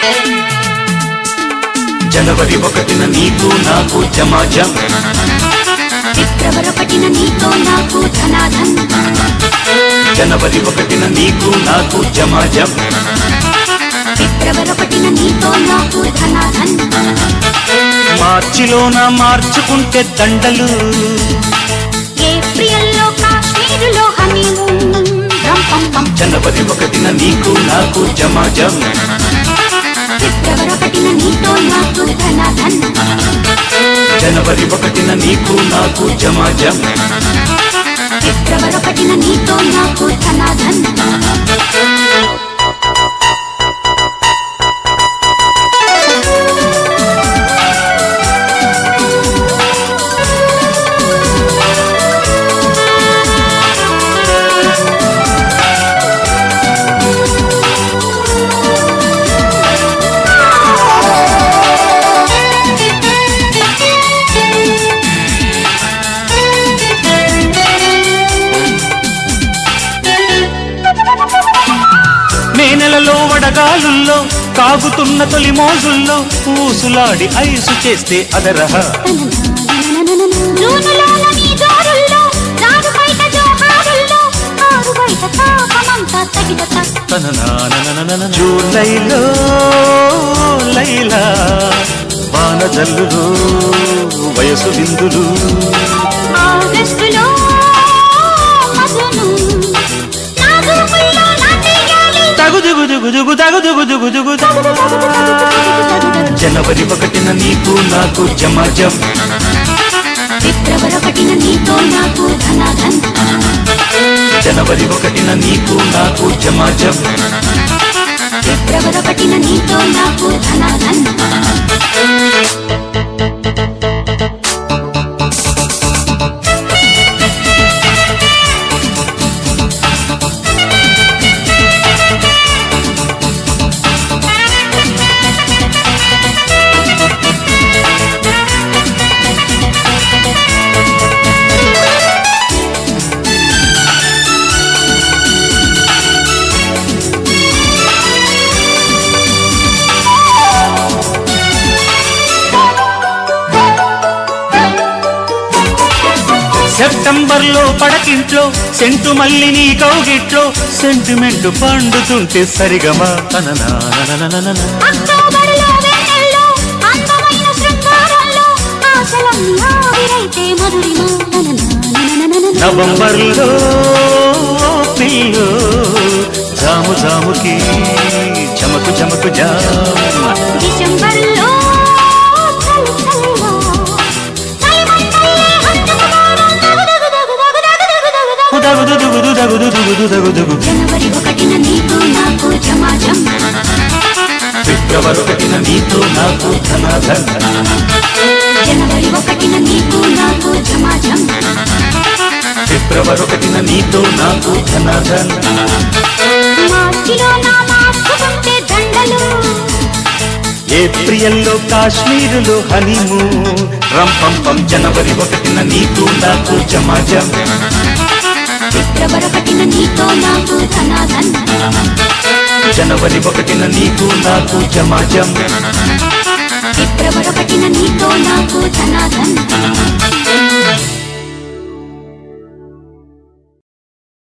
జనవరి ఒకటిన నీకు నాకు జమాజం ఫిబ్రవరి ఒకటిన నీతో నాకు ధనాధన్ జనవరి ఒకటిన నీకు నాకు జమాజం ఫిబ్రవరి ఒకటిన నీతో నాకు ధనాధన్ మార్చిలోన మార్చుకుంటే దండలు ఏప్రిల్లో కాశ్మీరులో హనీమూన్ రం పం పం జనవరి ఒకటిన నీకు నాకు జమాజం ఫిబ్రవరి ఒకటిన నీతో నాకు ధనాధన్ జనవరి ఒకటిన నీకు నాకు జమాజం ఫిబ్రవరి ఒకటిన నీతో నాకు ధనాధన్ మే నెలలో వడగాలుల్లో కాగుతున్న తొలి మోజుల్లో ఊసులాడి ఐసు చేస్తే అదరహ జూనులోన నీ జోరుల్లో జారు బయట జోహారుల్లో ఆరు బయట తాపమంతా తగిలత తననాననననన జూలైలో లైలా వాన జల్లులు వయసు విందులు ఆగస్టులో మధును నా దూకుల్లో నా తీయాలి తగు దుగు దుగు దుగు తగు దుగు దుగు దుగు జనవరి ఒకటిన నీకు నాకు జమాజం ఫిబ్రవరి ఒకటిన నీతో నాకు ధనాధన్ జనవరి ఒకటిన నీకు నాకు జమాజం ఫిబ్రవరి ఒకటిన నీతో నాకు ధనాధన్ సెప్టెంబర్ లో పడకింట్లో సెంటు మల్లి నీ కౌగిట్లో సెంటిమెంట్ పండుతుంటే సరిగమా తననాననననన అక్టోబరులో వెన్నెల్లో అందమైన శృంగారంలో ఆశలన్నీ ఆవిరైతే మధురిమ నననననననన. నవంబర్లో పిల్లు జాము జాముకి చమకు చమకు జామ డిసెంబర్లో చలి చలిలో చలిమంటలే హత్తుకుపోవడం దగు దగు దగు దగు దగు దగు దగు దగు. దగుదు దుగుదు దగుదు దుగుదు దగుదుగు జనవరి ఒకటిన నీకు నాకు జమాజం ఫిబ్రవరి ఒకటిన నీతో నాకు ధనాధన జనవరి ఒకటిన నీకు నాకు జమాజం ఫిబ్రవరి ఒకటిన నీతో నాకు ధనాధన మార్చిలో నా మార్చుకుంటే దండలు ఏప్రిల్లో కాశ్మీరులో హనీమూ రంపంపం జనవరి ఒకటిన నీకు నాకు జమాజం ఫిబ్రవరి ఒకటిన నీతో నాకు ధనాధన్ జనవరి ఒకటిన నీకు నాకు జమాజం ఫిబ్రవరి ఒకటిన నీతో నాకు ధనాధన్